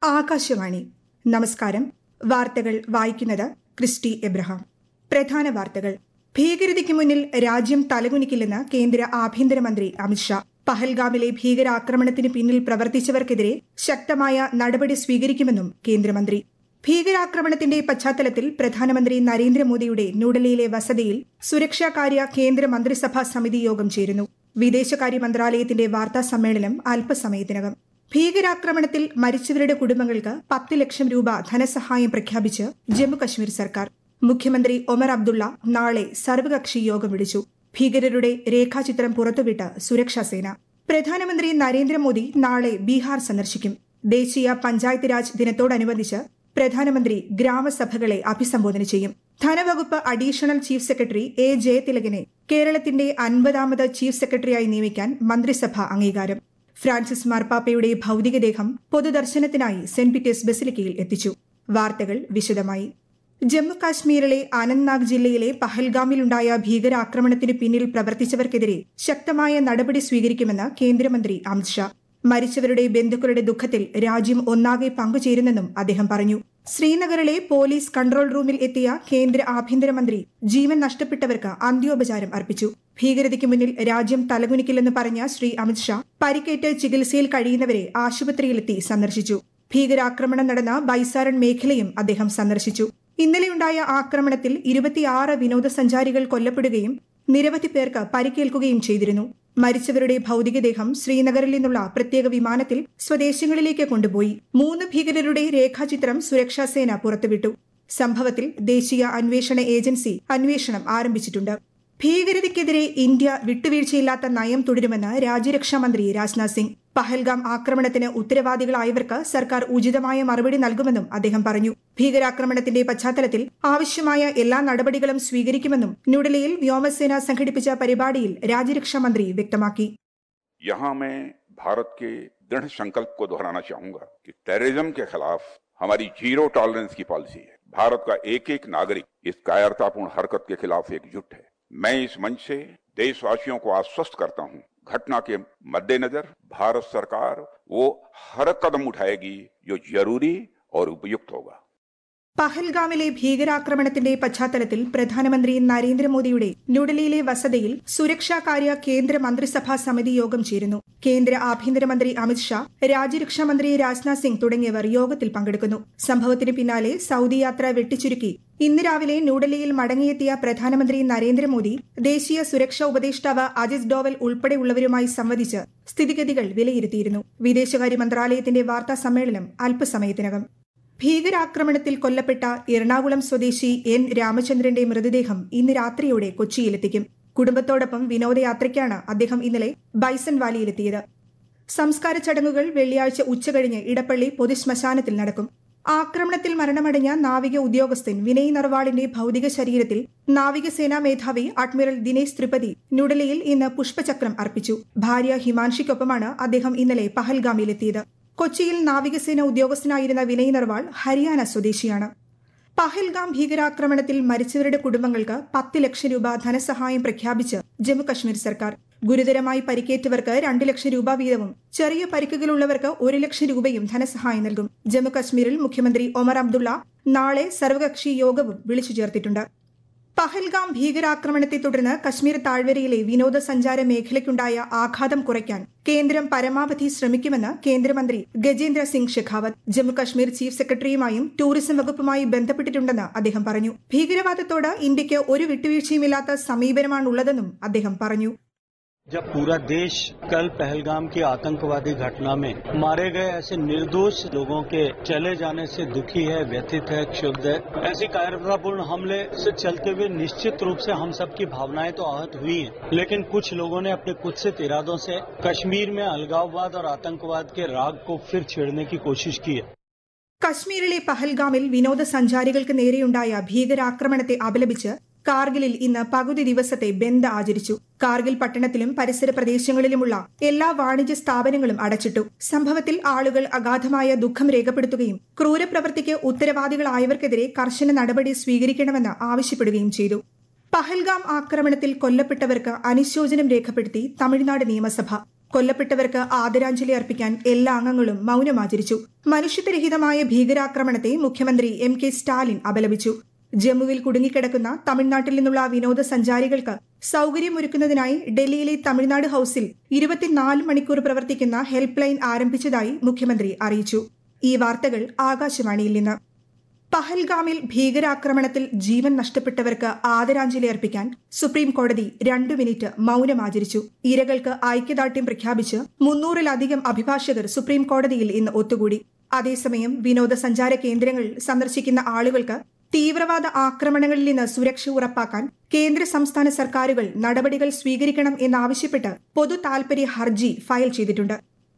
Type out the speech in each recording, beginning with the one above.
ആകാശവാണി നമസ്കാരം വാർത്തകൾ വായിക്കുന്നത് ക്രിസ്റ്റി എബ്രഹാം പ്രധാന വാർത്തകൾ ഭീകരതയ്ക്ക് മുന്നിൽ രാജ്യം തലകുനിക്കില്ലെന്ന് കേന്ദ്ര ആഭ്യന്തരമന്ത്രി അമിത്ഷാ പഹൽഗാമിലെ ഭീകരാക്രമണത്തിന് പിന്നിൽ പ്രവർത്തിച്ചവർക്കെതിരെ ശക്തമായ നടപടി സ്വീകരിക്കുമെന്നും കേന്ദ്രമന്ത്രി ഭീകരാക്രമണത്തിന്റെ പശ്ചാത്തലത്തിൽ പ്രധാനമന്ത്രി നരേന്ദ്രമോദിയുടെ ന്യൂഡൽഹിയിലെ വസതിയിൽ സുരക്ഷാകാര്യ കേന്ദ്ര മന്ത്രിസഭാ സമിതി യോഗം ചേരുന്നു വിദേശകാര്യ മന്ത്രാലയത്തിന്റെ വാർത്താ സമ്മേളനം അല്പസമയത്തിനകം ഭീകരാക്രമണത്തിൽ മരിച്ചവരുടെ കുടുംബങ്ങൾക്ക് പത്ത് ലക്ഷം രൂപ ധനസഹായം പ്രഖ്യാപിച്ച് ജമ്മുകശ്മീർ സർക്കാർ മുഖ്യമന്ത്രി ഒമർ അബ്ദുള്ള നാളെ സർവകക്ഷി യോഗം വിളിച്ചു ഭീകരരുടെ രേഖാചിത്രം പുറത്തുവിട്ട് സുരക്ഷാസേന പ്രധാനമന്ത്രി നരേന്ദ്രമോദി നാളെ ബീഹാർ സന്ദർശിക്കും ദേശീയ പഞ്ചായത്ത് രാജ് ദിനത്തോടനുബന്ധിച്ച് പ്രധാനമന്ത്രി ഗ്രാമസഭകളെ അഭിസംബോധന ചെയ്യും ധനവകുപ്പ് അഡീഷണൽ ചീഫ് സെക്രട്ടറി എ ജയതിലകനെ കേരളത്തിന്റെ അൻപതാമത് ചീഫ് സെക്രട്ടറിയായി നിയമിക്കാൻ മന്ത്രിസഭ അംഗീകാരം ഫ്രാൻസിസ് മാർപ്പാപ്പയുടെ ഭൌതികദേഹം പൊതുദർശനത്തിനായി സെന്റ് പീറ്റേഴ്സ് ബസിലിക്കയിൽ എത്തിച്ചു വാർത്തകൾ വിശദമായി ജമ്മു കാശ്മീരിലെ അനന്ത്നാഗ് ജില്ലയിലെ പഹൽഗാമിലുണ്ടായ ഭീകരാക്രമണത്തിന് പിന്നിൽ പ്രവർത്തിച്ചവർക്കെതിരെ ശക്തമായ നടപടി സ്വീകരിക്കുമെന്ന് കേന്ദ്രമന്ത്രി അമിത്ഷാ മരിച്ചവരുടെ ബന്ധുക്കളുടെ ദുഃഖത്തിൽ രാജ്യം ഒന്നാകെ പങ്കുചേരുന്നെന്നും അദ്ദേഹം പറഞ്ഞു ശ്രീനഗറിലെ പോലീസ് കൺട്രോൾ റൂമിൽ എത്തിയ കേന്ദ്ര ആഭ്യന്തരമന്ത്രി ജീവൻ നഷ്ടപ്പെട്ടവർക്ക് അന്ത്യോപചാരം അർപ്പിച്ചു ഭീകരതയ്ക്ക് മുന്നിൽ രാജ്യം തലകുനിക്കില്ലെന്ന് പറഞ്ഞ ശ്രീ അമിത്ഷാ പരിക്കേറ്റ് ചികിത്സയിൽ കഴിയുന്നവരെ ആശുപത്രിയിലെത്തി സന്ദർശിച്ചു ഭീകരാക്രമണം നടന്ന ബൈസാരൺ മേഖലയും അദ്ദേഹം സന്ദർശിച്ചു ഇന്നലെയുണ്ടായ ആക്രമണത്തിൽ ഇരുപത്തിയാറ് വിനോദസഞ്ചാരികൾ കൊല്ലപ്പെടുകയും നിരവധി പേർക്ക് പരിക്കേൽക്കുകയും ചെയ്തിരുന്നു മരിച്ചവരുടെ ഭൌതികദേഹം ശ്രീനഗറിൽ നിന്നുള്ള പ്രത്യേക വിമാനത്തിൽ സ്വദേശങ്ങളിലേക്ക് കൊണ്ടുപോയി മൂന്ന് ഭീകരരുടെ രേഖാചിത്രം സുരക്ഷാസേന പുറത്തുവിട്ടു സംഭവത്തിൽ ദേശീയ അന്വേഷണ ഏജൻസി അന്വേഷണം ആരംഭിച്ചിട്ടുണ്ട് ഭീകരതയ്ക്കെതിരെ ഇന്ത്യ വിട്ടുവീഴ്ചയില്ലാത്ത നയം തുടരുമെന്ന് രാജ്യരക്ഷാമന്ത്രി രാജ്നാഥ് സിംഗ് പഹൽഗാം ആക്രമണത്തിന് ഉത്തരവാദികളായവർക്ക് സർക്കാർ ഉചിതമായ മറുപടി നൽകുമെന്നും അദ്ദേഹം പറഞ്ഞു ഭീകരാക്രമണത്തിന്റെ പശ്ചാത്തലത്തിൽ ആവശ്യമായ എല്ലാ നടപടികളും സ്വീകരിക്കുമെന്നും ന്യൂഡൽഹിയിൽ വ്യോമസേന സംഘടിപ്പിച്ച പരിപാടിയിൽ രാജ്യരക്ഷാമന്ത്രി വ്യക്തമാക്കി यहाँ मैं भारत के दृढ़ संकल्प को दोहराना चाहूंगा कि टेररिज्म के खिलाफ हमारी जीरो टॉलरेंस की पॉलिसी है भारत का एक एक नागरिक इस कायरतापूर्ण हरकत के खिलाफ एकजुट है मैं इस मंच से देशवासियों को आश्वस्त करता हूं घटना के मद्देनजर भारत सरकार वो हर कदम उठाएगी जो जरूरी और उपयुक्त होगा പഹൽഗാമിലെ ഭീകരാക്രമണത്തിന്റെ പശ്ചാത്തലത്തിൽ പ്രധാനമന്ത്രി നരേന്ദ്രമോദിയുടെ ന്യൂഡൽഹിയിലെ വസതിയിൽ സുരക്ഷാകാര്യ കേന്ദ്ര മന്ത്രിസഭാ സമിതി യോഗം ചേരുന്നു കേന്ദ്ര ആഭ്യന്തരമന്ത്രി അമിത്ഷാ രാജ്യരക്ഷാമന്ത്രി രാജ്നാഥ് സിംഗ് തുടങ്ങിയവർ യോഗത്തിൽ പങ്കെടുക്കുന്നു സംഭവത്തിന് പിന്നാലെ സൌദി യാത്ര വെട്ടിച്ചുരുക്കി ഇന്ന് രാവിലെ ന്യൂഡൽഹിയിൽ മടങ്ങിയെത്തിയ പ്രധാനമന്ത്രി നരേന്ദ്രമോദി ദേശീയ സുരക്ഷാ ഉപദേഷ്ടാവ് അജിത് ഡോവൽ ഉൾപ്പെടെയുള്ളവരുമായി സംവദിച്ച് സ്ഥിതിഗതികൾ വിലയിരുത്തിയിരുന്നു വിദേശകാര്യ മന്ത്രാലയത്തിന്റെ വാർത്താ സമ്മേളനം അല്പസമയത്തിനകം ഭീകരാക്രമണത്തിൽ കൊല്ലപ്പെട്ട എറണാകുളം സ്വദേശി എൻ രാമചന്ദ്രന്റെ മൃതദേഹം ഇന്ന് രാത്രിയോടെ കൊച്ചിയിലെത്തിക്കും കുടുംബത്തോടൊപ്പം വിനോദയാത്രയ്ക്കാണ് അദ്ദേഹം ഇന്നലെ ബൈസൺ വാലിയിലെത്തിയത് സംസ്കാര ചടങ്ങുകൾ വെള്ളിയാഴ്ച ഉച്ചകഴിഞ്ഞ് ഇടപ്പള്ളി പൊതുശ്മശാനത്തിൽ നടക്കും ആക്രമണത്തിൽ മരണമടഞ്ഞ നാവിക ഉദ്യോഗസ്ഥൻ വിനയ് നർവാളിന്റെ ഭൌതിക ശരീരത്തിൽ നാവികസേനാ മേധാവി അഡ്മിറൽ ദിനേശ് ത്രിപതി ന്യൂഡൽഹിയിൽ ഇന്ന് പുഷ്പചക്രം അർപ്പിച്ചു ഭാര്യ ഹിമാൻഷിക്കൊപ്പമാണ് അദ്ദേഹം ഇന്നലെ പഹൽഗാമിലെത്തിയത് കൊച്ചിയിൽ നാവികസേന ഉദ്യോഗസ്ഥനായിരുന്ന വിനയ് നർവാൾ ഹരിയാന സ്വദേശിയാണ് പഹൽഗാം ഭീകരാക്രമണത്തിൽ മരിച്ചവരുടെ കുടുംബങ്ങൾക്ക് പത്ത് ലക്ഷം രൂപ ധനസഹായം പ്രഖ്യാപിച്ച് ജമ്മുകശ്മീർ സർക്കാർ ഗുരുതരമായി പരിക്കേറ്റവർക്ക് രണ്ട് ലക്ഷം രൂപ വീതവും ചെറിയ പരിക്കുകളുള്ളവർക്ക് ഒരു ലക്ഷം രൂപയും ധനസഹായം നൽകും ജമ്മുകശ്മീരിൽ മുഖ്യമന്ത്രി ഒമർ അബ്ദുള്ള നാളെ സർവകക്ഷി യോഗവും വിളിച്ചു ചേർത്തിട്ടുണ്ട് പഹൽഗാം ഭീകരാക്രമണത്തെ തുടർന്ന് കശ്മീർ താഴ്വരയിലെ വിനോദസഞ്ചാര മേഖലയ്ക്കുണ്ടായ ആഘാതം കുറയ്ക്കാൻ കേന്ദ്രം പരമാവധി ശ്രമിക്കുമെന്ന് കേന്ദ്രമന്ത്രി ഗജേന്ദ്ര സിംഗ് ഷെഖാവത്ത് ജമ്മുകശ്മീർ ചീഫ് സെക്രട്ടറിയുമായും ടൂറിസം വകുപ്പുമായി ബന്ധപ്പെട്ടിട്ടുണ്ടെന്ന് അദ്ദേഹം പറഞ്ഞു ഭീകരവാദത്തോട് ഇന്ത്യയ്ക്ക് ഒരു വിട്ടുവീഴ്ചയുമില്ലാത്ത സമീപനമാണുള്ളതെന്നും അദ്ദേഹം പറഞ്ഞു जब पूरा देश कल पहलगाम की आतंकवादी घटना में मारे गए ऐसे निर्दोष लोगों के चले जाने से दुखी है व्यथित है क्षुब्ध है ऐसी कायरतापूर्ण हमले से चलते हुए निश्चित रूप से हम सबकी भावनाएं तो आहत हुई हैं लेकिन कुछ लोगों ने अपने कुत्सित इरादों से कश्मीर में अलगाववाद और आतंकवाद के राग को फिर छेड़ने की कोशिश की है കശ്മീരിലെ പഹൽഗാമിൽ വിനോദസഞ്ചാരികൾക്ക് നേരെയുണ്ടായ ഭീകരാക്രമണത്തെ അപലപിച്ച് കാർഗിലിൽ ഇന്ന് പകുതി ദിവസത്തെ ബന്ദ് ആചരിച്ചു കാർഗിൽ പട്ടണത്തിലും പരിസര പ്രദേശങ്ങളിലുമുള്ള എല്ലാ വാണിജ്യ സ്ഥാപനങ്ങളും അടച്ചിട്ടു സംഭവത്തിൽ ആളുകൾ അഗാധമായ ദുഃഖം രേഖപ്പെടുത്തുകയും ക്രൂരപ്രവൃത്തിക്ക് ഉത്തരവാദികളായവർക്കെതിരെ കർശന നടപടി സ്വീകരിക്കണമെന്ന് ആവശ്യപ്പെടുകയും ചെയ്തു പഹൽഗാം ആക്രമണത്തിൽ കൊല്ലപ്പെട്ടവർക്ക് അനുശോചനം രേഖപ്പെടുത്തി തമിഴ്നാട് നിയമസഭ കൊല്ലപ്പെട്ടവർക്ക് ആദരാഞ്ജലി അർപ്പിക്കാൻ എല്ലാ അംഗങ്ങളും മൌനമാചരിച്ചു മനുഷ്യത്വരഹിതമായ ഭീകരാക്രമണത്തെ മുഖ്യമന്ത്രി എം കെ സ്റ്റാലിൻ അപലപിച്ചു ജമ്മുവിൽ കുടുങ്ങിക്കിടക്കുന്ന തമിഴ്നാട്ടിൽ നിന്നുള്ള വിനോദസഞ്ചാരികൾക്ക് സൌകര്യമൊരുക്കുന്നതിനായി ഡൽഹിയിലെ തമിഴ്നാട് ഹൌസിൽ ഇരുപത്തിനാല് മണിക്കൂർ പ്രവർത്തിക്കുന്ന ഹെൽപ്പ് ലൈൻ ആരംഭിച്ചതായി മുഖ്യമന്ത്രി അറിയിച്ചു ഈ വാർത്തകൾ ആകാശവാണിയിൽ നിന്ന് പഹൽഗാമിൽ ഭീകരാക്രമണത്തിൽ ജീവൻ നഷ്ടപ്പെട്ടവർക്ക് ആദരാഞ്ജലി അർപ്പിക്കാൻ സുപ്രീം കോടതി രണ്ടു മിനിറ്റ് മൌനം ആചരിച്ചു ഇരകൾക്ക് ഐക്യദാർഢ്യം പ്രഖ്യാപിച്ച് മുന്നൂറിലധികം അഭിഭാഷകർ സുപ്രീം കോടതിയിൽ ഇന്ന് ഒത്തുകൂടി അതേസമയം വിനോദസഞ്ചാര കേന്ദ്രങ്ങൾ സന്ദർശിക്കുന്ന ആളുകൾക്ക് തീവ്രവാദ ആക്രമണങ്ങളിൽ നിന്ന് സുരക്ഷ ഉറപ്പാക്കാൻ കേന്ദ്ര സംസ്ഥാന സർക്കാരുകൾ നടപടികൾ സ്വീകരിക്കണം എന്നാവശ്യപ്പെട്ട് പൊതു താൽപര്യ ഹർജി ഫയൽ ചെയ്തിട്ടുണ്ട്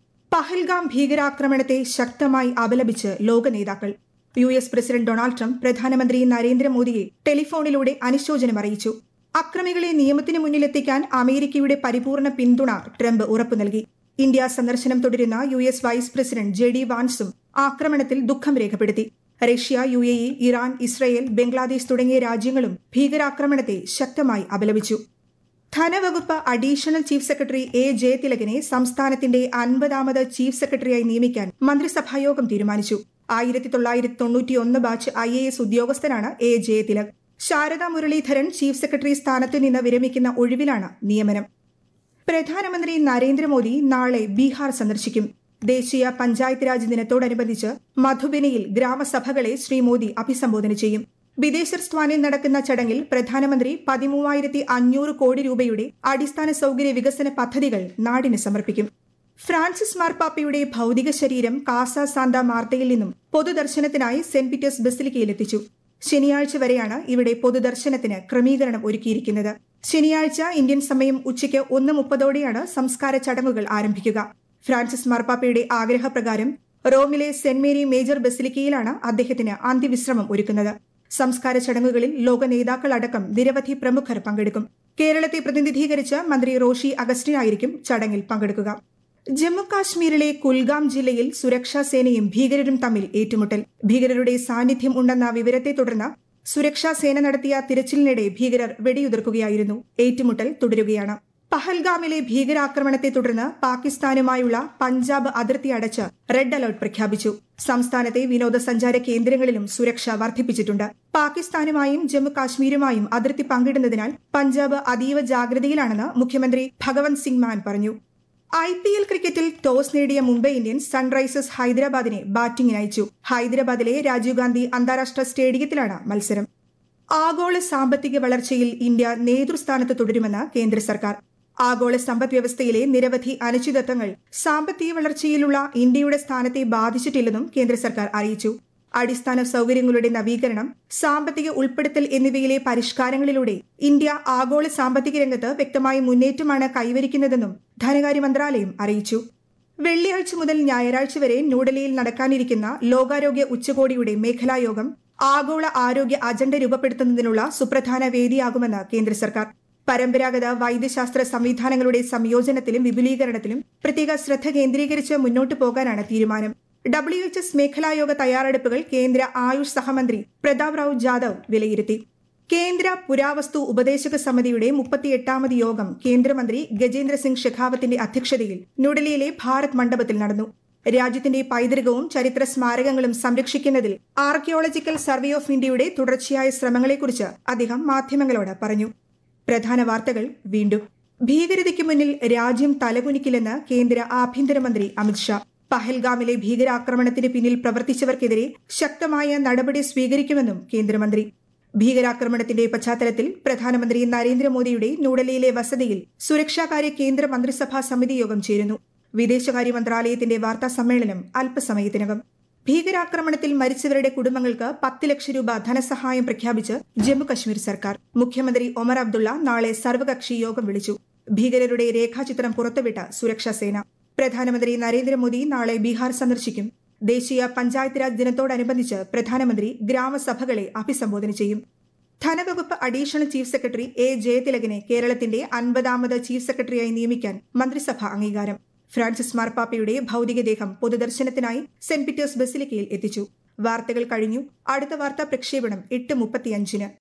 പഹൽഗാം ഭീകരാക്രമണത്തെ ശക്തമായി അപലപിച്ച് ലോക നേതാക്കൾ U S president Donald Trump പ്രധാനമന്ത്രി നരേന്ദ്രമോദിയെ ടെലിഫോണിലൂടെ അനുശോചനം അറിയിച്ചു അക്രമികളെ നിയമത്തിന് മുന്നിലെത്തിക്കാൻ അമേരിക്കയുടെ പരിപൂർണ പിന്തുണ ട്രംപ് ഉറപ്പു നൽകി ഇന്ത്യ സന്ദർശനം തുടരുന്ന U S vice president J D വാൻസും ആക്രമണത്തിൽ ദുഃഖം രേഖപ്പെടുത്തി Russia U A E Iran Israel Bangladesh തുടങ്ങിയ രാജ്യങ്ങളും ഭീകരാക്രമണത്തെ ശക്തമായി അപലപിച്ചു ധനവകുപ്പ് അഡീഷണൽ ചീഫ് സെക്രട്ടറി എ ജയതിലകനെ സംസ്ഥാനത്തിന്റെ അൻപതാമത് ചീഫ് സെക്രട്ടറിയായി നിയമിക്കാൻ മന്ത്രിസഭായോഗം തീരുമാനിച്ചു ആയിരത്തി തൊള്ളായിരത്തി തൊണ്ണൂറ്റിയൊന്ന് ബാച്ച് ഐ എ എസ് ഉദ്യോഗസ്ഥനാണ് A Jayathilak Sarada Muraleedharan chief secretary സ്ഥാനത്തു നിന്ന് വിരമിക്കുന്ന ഒഴിവിലാണ് നിയമനം പ്രധാനമന്ത്രി നരേന്ദ്രമോദി നാളെ ബീഹാർ സന്ദർശിക്കും ദേശീയ പഞ്ചായത്ത് രാജ് ദിനത്തോടനുബന്ധിച്ച് മധുബനിയിൽ ഗ്രാമസഭകളെ ശ്രീ മോദി അഭിസംബോധന ചെയ്യും വിദേശസ്ഥാനിൽ നടക്കുന്ന ചടങ്ങിൽ പ്രധാനമന്ത്രി പതിമൂവായിരത്തി അഞ്ഞൂറ് കോടി രൂപയുടെ അടിസ്ഥാന സൌകര്യ വികസന പദ്ധതികൾ നാടിന് സമർപ്പിക്കും ഫ്രാൻസിസ് മാർപ്പാപ്പയുടെ ഭൌതിക ശരീരം കാസ സാന്ത മാർത്തയിൽ നിന്നും പൊതുദർശനത്തിനായി സെന്റ് പീറ്റേഴ്സ് ബസിലിക്കയിൽ എത്തിച്ചു ശനിയാഴ്ച വരെയാണ് ഇവിടെ പൊതുദർശനത്തിന് ക്രമീകരണം ഒരുക്കിയിരിക്കുന്നത് ശനിയാഴ്ച ഇന്ത്യൻ സമയം ഉച്ചയ്ക്ക് ഒന്ന് മുപ്പതോടെയാണ് സംസ്കാര ചടങ്ങുകൾ ആരംഭിക്കുക ഫ്രാൻസിസ് മാർപ്പാപ്പയുടെ ആഗ്രഹപ്രകാരം റോമിലെ സെന്റ് മേരി മേജർ ബസിലിക്കയിലാണ് അദ്ദേഹത്തിന് അന്ത്യവിശ്രമം ഒരുക്കുന്നത് സംസ്കാര ചടങ്ങുകളിൽ ലോക നേതാക്കളടക്കം നിരവധി പ്രമുഖർ പങ്കെടുക്കും കേരളത്തെ പ്രതിനിധീകരിച്ച് മന്ത്രി റോഷി അഗസ്റ്റിനായിരിക്കും ചടങ്ങിൽ പങ്കെടുക്കുക ജമ്മു കാശ്മീരിലെ കുൽഗാം ജില്ലയിൽ സുരക്ഷാ സേനയും ഭീകരരും തമ്മിൽ ഏറ്റുമുട്ടൽ ഭീകരരുടെ സാന്നിധ്യം ഉണ്ടെന്ന വിവരത്തെ തുടർന്ന് സുരക്ഷാ സേന നടത്തിയ തിരച്ചിലിനിടെ ഭീകരർ വെടിയുതിർക്കുകയായിരുന്നു ഏറ്റുമുട്ടൽ തുടരുകയാണ് പഹൽഗാമിലെ ഭീകരാക്രമണത്തെ തുടർന്ന് പാകിസ്ഥാനുമായുള്ള പഞ്ചാബ് അതിർത്തി അടച്ച് റെഡ് അലർട്ട് പ്രഖ്യാപിച്ചു സംസ്ഥാനത്തെ വിനോദസഞ്ചാര കേന്ദ്രങ്ങളിലും സുരക്ഷ വർദ്ധിപ്പിച്ചിട്ടുണ്ട് പാകിസ്ഥാനുമായും ജമ്മു കാശ്മീരുമായും അതിർത്തി പങ്കിടുന്നതിനാൽ പഞ്ചാബ് അതീവ ജാഗ്രതയിലാണെന്ന് മുഖ്യമന്ത്രി ഭഗവന്ത് സിംഗ് മാൻ പറഞ്ഞു ഐ പി എൽ ക്രിക്കറ്റിൽ ടോസ് നേടിയ മുംബൈ ഇന്ത്യൻസ് സൺറൈസേഴ്സ് ഹൈദരാബാദിനെ ബാറ്റിംഗിന് അയച്ചു ഹൈദരാബാദിലെ രാജീവ് ഗാന്ധി അന്താരാഷ്ട്ര സ്റ്റേഡിയത്തിലാണ് മത്സരം ആഗോള സാമ്പത്തിക വളർച്ചയിൽ ഇന്ത്യ നേതൃസ്ഥാനത്ത് തുടരുമെന്ന് കേന്ദ്ര സർക്കാർ ആഗോള സമ്പദ് വ്യവസ്ഥയിലെ നിരവധി അനിശ്ചിതത്വങ്ങൾ സാമ്പത്തിക വളർച്ചയിലുള്ള ഇന്ത്യയുടെ സ്ഥാനത്തെ ബാധിച്ചിട്ടില്ലെന്നും കേന്ദ്ര സർക്കാർ അറിയിച്ചു അടിസ്ഥാന സൌകര്യങ്ങളുടെ നവീകരണം സാമ്പത്തിക ഉൾപ്പെടുത്തൽ എന്നിവയിലെ പരിഷ്കാരങ്ങളിലൂടെ ഇന്ത്യ ആഗോള സാമ്പത്തിക രംഗത്ത് വ്യക്തമായ മുന്നേറ്റമാണ് കൈവരിക്കുന്നതെന്നും ധനകാര്യ മന്ത്രാലയം അറിയിച്ചു വെള്ളിയാഴ്ച മുതൽ ഞായറാഴ്ച വരെ ന്യൂഡൽഹിയിൽ നടക്കാനിരിക്കുന്ന ലോകാരോഗ്യ ഉച്ചകോടിയുടെ മേഖലായോഗം ആഗോള ആരോഗ്യ അജണ്ട രൂപപ്പെടുത്തുന്നതിനുള്ള സുപ്രധാന വേദിയാകുമെന്ന് കേന്ദ്ര സർക്കാർ പരമ്പരാഗത വൈദ്യശാസ്ത്ര സംവിധാനങ്ങളുടെ സംയോജനത്തിലും വിപുലീകരണത്തിലും പ്രത്യേക ശ്രദ്ധ കേന്ദ്രീകരിച്ച് മുന്നോട്ടു പോകാനാണ് തീരുമാനം ഡബ്ല്യു എച്ച് എസ് മേഖലായോഗ തയ്യാറെടുപ്പുകൾ കേന്ദ്ര ആയുഷ് സഹമന്ത്രി പ്രതാപ് റാവു ജാദവ് വിലയിരുത്തി കേന്ദ്ര പുരാവസ്തു ഉപദേശക സമിതിയുടെ മുപ്പത്തിയെട്ടാമത് യോഗം കേന്ദ്രമന്ത്രി ഗജേന്ദ്ര സിംഗ് ഷെഖാവത്തിന്റെ അധ്യക്ഷതയിൽ ന്യൂഡൽഹിയിലെ ഭാരത് മണ്ഡപത്തിൽ നടന്നു രാജ്യത്തിന്റെ പൈതൃകവും ചരിത്ര സ്മാരകങ്ങളും സംരക്ഷിക്കുന്നതിൽ ആർക്കിയോളജിക്കൽ സർവേ ഓഫ് ഇന്ത്യയുടെ തുടർച്ചയായ ശ്രമങ്ങളെക്കുറിച്ച് അദ്ദേഹം മാധ്യമങ്ങളോട് പറഞ്ഞു പ്രധാന വാർത്തകൾ വീണ്ടും ഭീകരതയ്ക്ക് മുന്നിൽ രാജ്യം തലകുനിക്കില്ലെന്ന് കേന്ദ്ര ആഭ്യന്തരമന്ത്രി അമിത്ഷാ പഹൽഗാമിലെ ഭീകരാക്രമണത്തിന് പിന്നിൽ പ്രവർത്തിച്ചവർക്കെതിരെ ശക്തമായ നടപടി സ്വീകരിക്കുമെന്നും കേന്ദ്രമന്ത്രി ഭീകരാക്രമണത്തിന്റെ പശ്ചാത്തലത്തിൽ പ്രധാനമന്ത്രി നരേന്ദ്രമോദിയുടെ ന്യൂഡൽഹിയിലെ വസതിയിൽ സുരക്ഷാകാര്യ കേന്ദ്ര മന്ത്രിസഭാ സമിതി യോഗം ചേരുന്നു വിദേശകാര്യ മന്ത്രാലയത്തിന്റെ വാർത്താ സമ്മേളനം അല്പസമയത്തിനകം ഭീകരാക്രമണത്തിൽ മരിച്ചവരുടെ കുടുംബങ്ങൾക്ക് പത്ത് ലക്ഷം രൂപ ധനസഹായം പ്രഖ്യാപിച്ച് ജമ്മുകശ്മീർ സർക്കാർ മുഖ്യമന്ത്രി ഒമർ അബ്ദുള്ള നാളെ സർവകക്ഷി യോഗം വിളിച്ചു ഭീകരരുടെ രേഖാചിത്രം പുറത്തുവിട്ട സുരക്ഷാ സേന പ്രധാനമന്ത്രി നരേന്ദ്രമോദി നാളെ ബീഹാർ സന്ദർശിക്കും ദേശീയ പഞ്ചായത്ത് രാജ് ദിനത്തോടനുബന്ധിച്ച് പ്രധാനമന്ത്രി ഗ്രാമസഭകളെ അഭിസംബോധന ചെയ്യും ധനവകുപ്പ് അഡീഷണൽ ചീഫ് സെക്രട്ടറി എ ജയതിലകനെ കേരളത്തിന്റെ അൻപതാമത് ചീഫ് സെക്രട്ടറിയായി നിയമിക്കാൻ മന്ത്രിസഭ അംഗീകാരം ഫ്രാൻസിസ് മാർപ്പാപ്പയുടെ ഭൌതികദേഹം പൊതുദർശനത്തിനായി സെന്റ് പീറ്റേഴ്സ് ബസിലിക്കയിൽ എത്തിച്ചു വാർത്തകൾ കഴിഞ്ഞു അടുത്ത വാർത്താ പ്രക്ഷേപണം എട്ട് മുപ്പത്തിയഞ്ചിന്